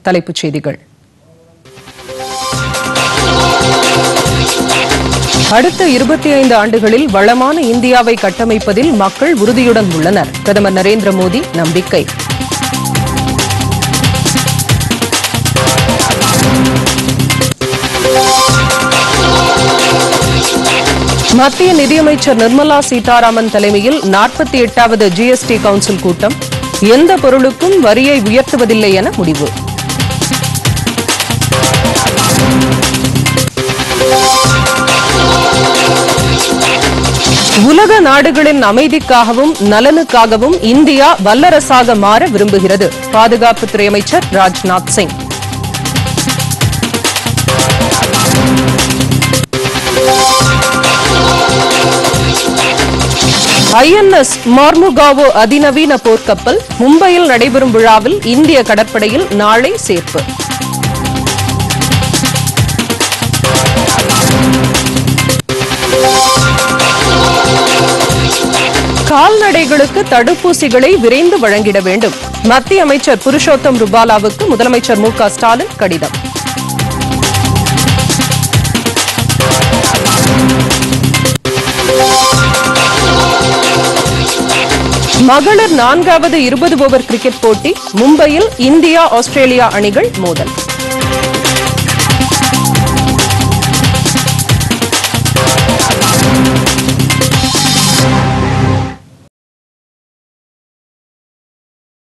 தலைப்புச் செய்திகள் அடுத்த இருபத்தி ஐந்து ஆண்டுகளில் வளமான இந்தியாவை கட்டமைப்பதில் மக்கள் உறுதியுடன் உள்ளனர் பிரதமர் நரேந்திர மோடி நம்பிக்கை மத்திய நிதியமைச்சர் நிர்மலா சீதாராமன் தலைமையில் நாற்பத்தி எட்டாவது ஜிஎஸ்டி கவுன்சில் கூட்டம் எந்த பொருளுக்கும் வரியை உயர்த்துவதில்லை என முடிவு உலக நாடுகளின் அமைதிக்காகவும் நலனுக்காகவும் இந்தியா வல்லரசாக மாற விரும்புகிறது பாதுகாப்புத்துறை அமைச்சர் ராஜ்நாத் சிங் ஐஎன்எஸ் மார்முகாவோ அதிநவீன போர்க்கப்பல் மும்பையில் நடைபெறும் விழாவில் இந்திய கடற்படையில் நாளை சேர்ப்பு கால்நடைகளுக்கு தடுப்பூசிகளை விரைந்து வழங்கிட வேண்டும் மத்திய அமைச்சர் புருஷோத்தம் ருபாலாவுக்கு முதலமைச்சர் மு க ஸ்டாலின் கடிதம் மகளிர் நான்காவது இருபது ஓவர் கிரிக்கெட் போட்டி மும்பையில் இந்தியா ஆஸ்திரேலியா அணிகள் மோதல்